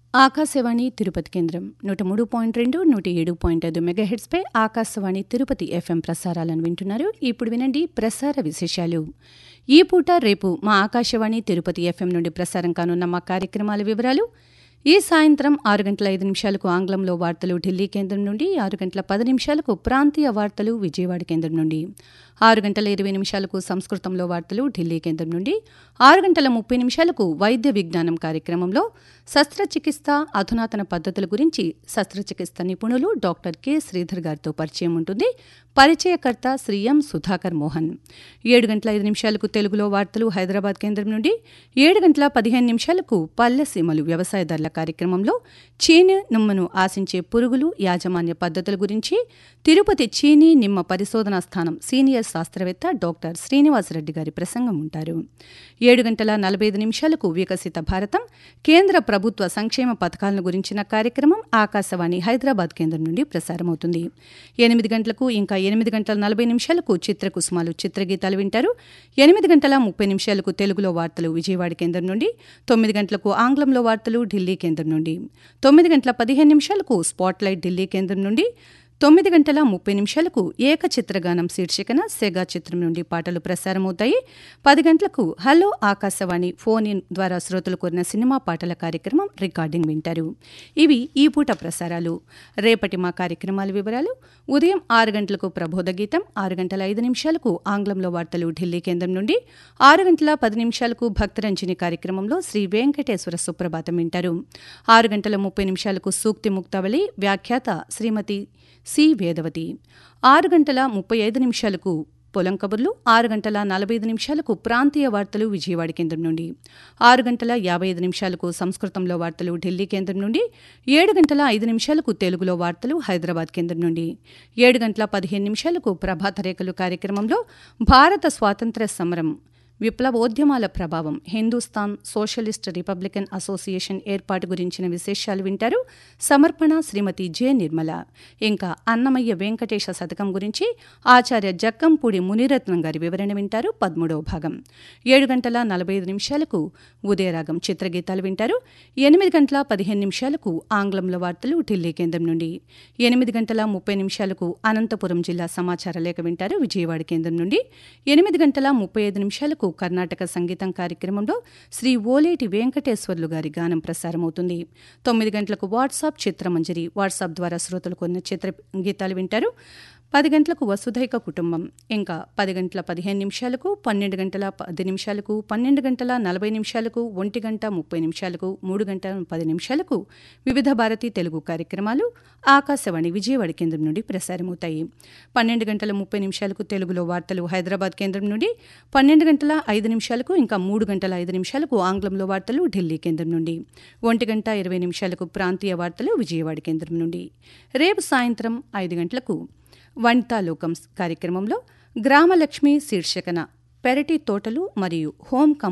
ఆకాశవాణి తిరుపతి కేంద్రం నూట మూడు పాయింట్ రెండు నూట ఏడు పాయింట్ ఐదు మెగాహెడ్స్పై ఆకాశవాణి తిరుపతి ఎఫ్ఎం ప్రసారాలను వింటున్నారు ఇప్పుడు వినండి ప్రసార విశేషాలు ఈ పూట రేపు మా ఆకాశవాణి తిరుపతి ఎఫ్ఎం నుండి ప్రసారం కానున్న మా కార్యక్రమాల వివరాలు ఈ సాయంత్రం ఆరు గంటల ఐదు నిమిషాలకు ఆంగ్లంలో వార్తలు ఢిల్లీ కేంద్రం నుండి ఆరు గంటల పది నిమిషాలకు ప్రాంతీయ వార్తలు విజయవాడ కేంద్రం నుండి ఆరు గంటల ఇరవై నిమిషాలకు సంస్కృతంలో వార్తలు ఢిల్లీ కేంద్రం నుండి ఆరు గంటల ముప్పై నిమిషాలకు వైద్య విజ్ఞానం కార్యక్రమంలో శస్త్రచికిత్స అధునాతన పద్ధతుల గురించి శస్త్రచికిత్స నిపుణులు డాక్టర్ కె శ్రీధర్ గారితో పరిచయం ఉంటుంది పరిచయకర్త శ్రీ ఎం సుధాకర్ మోహన్ ఏడు గంటల ఐదు నిమిషాలకు తెలుగులో వార్తలు హైదరాబాద్ కేంద్రం నుండి ఏడు గంటల పదిహేను నిమిషాలకు పల్లెసీమలు వ్యవసాయదారుల కార్యక్రమంలో చీని నిమ్మను ఆశించే పురుగులు యాజమాన్య పద్ధతుల గురించి తిరుపతి చీనీ నిమ్మ పరిశోధనా స్థానం సీనియర్ శాస్త్రవేత్త డాక్టర్ శ్రీనివాసరెడ్డి గారి ప్రసంగం ఉంటారు ఏడు గంటల నలభై ఐదు నిమిషాలకు వికసిత భారతం కేంద్ర ప్రభుత్వ సంక్షేమ పథకాలను గురించిన కార్యక్రమం ఆకాశవాణి హైదరాబాద్ కేంద్రం నుండి ప్రసారమవుతుంది ఎనిమిది గంటలకు ఇంకా ఎనిమిది గంటల నలభై నిమిషాలకు చిత్రకుసుమాలు చిత్రగీతాలు వింటారు ఎనిమిది గంటల ముప్పై నిమిషాలకు తెలుగులో వార్తలు విజయవాడ కేంద్రం నుండి తొమ్మిది గంటలకు ఆంగ్లంలో వార్తలు ఢిల్లీ కేంద్రం నుండి తొమ్మిది గంటల పదిహేను నిమిషాలకు స్పాట్లైట్ ఢిల్లీ కేంద్రం నుండి తొమ్మిది గంటల ముప్పై నిమిషాలకు ఏక చిత్రగానం శీర్షికన సెగా చిత్రం నుండి పాటలు ప్రసారమవుతాయి పది గంటలకు హలో ఆకాశవాణి ఫోన్ ఇన్ ద్వారా శ్రోతలు కోరిన సినిమా పాటల కార్యక్రమం రికార్డింగ్ వింటారు ఇవి ఈ పూట ప్రసారాలు రేపటి మా కార్యక్రమాల వివరాలు ఉదయం ఆరు గంటలకు ప్రబోధ గీతం ఆరు గంటల ఐదు నిమిషాలకు ఆంగ్లంలో వార్తలు ఢిల్లీ కేంద్రం నుండి ఆరు గంటల పది నిమిషాలకు భక్తరంజని కార్యక్రమంలో శ్రీ వెంకటేశ్వర సుప్రభాతం వింటారు ఆరు గంటల ముప్పై నిమిషాలకు సూక్తి ముక్తావళి వ్యాఖ్యాత శ్రీమతి సి వేదవతి ఆరు గంటల ముప్పై ఐదు నిమిషాలకు పొలం కబుర్లు ఆరు గంటల నలభై ఐదు నిమిషాలకు ప్రాంతీయ వార్తలు విజయవాడ కేంద్రం నుండి ఆరు గంటల యాభై ఐదు నిమిషాలకు సంస్కృతంలో వార్తలు ఢిల్లీ కేంద్రం నుండి ఏడు గంటల ఐదు నిమిషాలకు తెలుగులో వార్తలు హైదరాబాద్ కేంద్రం నుండి ఏడు గంటల పదిహేను నిమిషాలకు ప్రభాత రేఖలు కార్యక్రమంలో భారత స్వాతంత్ర్య సమరం విప్లవోద్యమాల ప్రభావం హిందూస్థాన్ సోషలిస్ట్ రిపబ్లికన్ అసోసియేషన్ ఏర్పాటు గురించిన విశేషాలు వింటారు సమర్పణ శ్రీమతి జె నిర్మల ఇంకా అన్నమయ్య వెంకటేశ శతకం గురించి ఆచార్య జక్కంపూడి మునిరత్నం గారి వివరణ వింటారు పదమూడవ భాగం ఏడు గంటల నలభై ఐదు నిమిషాలకు ఉదయరాగం చిత్రగీతాలు వింటారు ఎనిమిది గంటల పదిహేను నిమిషాలకు ఆంగ్లంలో వార్తలు ఢిల్లీ కేంద్రం నుండి ఎనిమిది గంటల ముప్పై నిమిషాలకు అనంతపురం జిల్లా సమాచార లేఖ వింటారు విజయవాడ కేంద్రం నుండి ఎనిమిది గంటల ముప్పై ఐదు నిమిషాలకు కర్ణాటక సంగీతం కార్యక్రమంలో శ్రీ ఓలేటి వెంకటేశ్వర్లు గారి గానం ప్రసారమవుతుంది తొమ్మిది గంటలకు వాట్సాప్ చిత్రమంజరి వాట్సాప్ ద్వారా శ్రోతలు కొన్న చిత్ర గీతాలు వింటారు పది గంటలకు వసుధైక కుటుంబం ఇంకా పది గంటల పదిహేను నిమిషాలకు పన్నెండు గంటల పది నిమిషాలకు పన్నెండు గంటల నలభై నిమిషాలకు ఒంటి గంట ముప్పై నిమిషాలకు మూడు గంటల పది నిమిషాలకు వివిధ భారతి తెలుగు కార్యక్రమాలు ఆకాశవాణి విజయవాడ కేంద్రం నుండి ప్రసారమవుతాయి పన్నెండు గంటల ముప్పై నిమిషాలకు తెలుగులో వార్తలు హైదరాబాద్ కేంద్రం నుండి పన్నెండు గంటల ఐదు నిమిషాలకు ఇంకా మూడు గంటల ఐదు నిమిషాలకు ఆంగ్లంలో వార్తలు ఢిల్లీ కేంద్రం నుండి ఒంటి గంట ఇరవై నిమిషాలకు ప్రాంతీయ వార్తలు విజయవాడ కేంద్రం నుండి రేపు సాయంత్రం ఐదు గంటలకు వనితాలోకం కార్యక్రమంలో గ్రామలక్ష్మి శీర్షికన పెరటి తోటలు మరియు హోం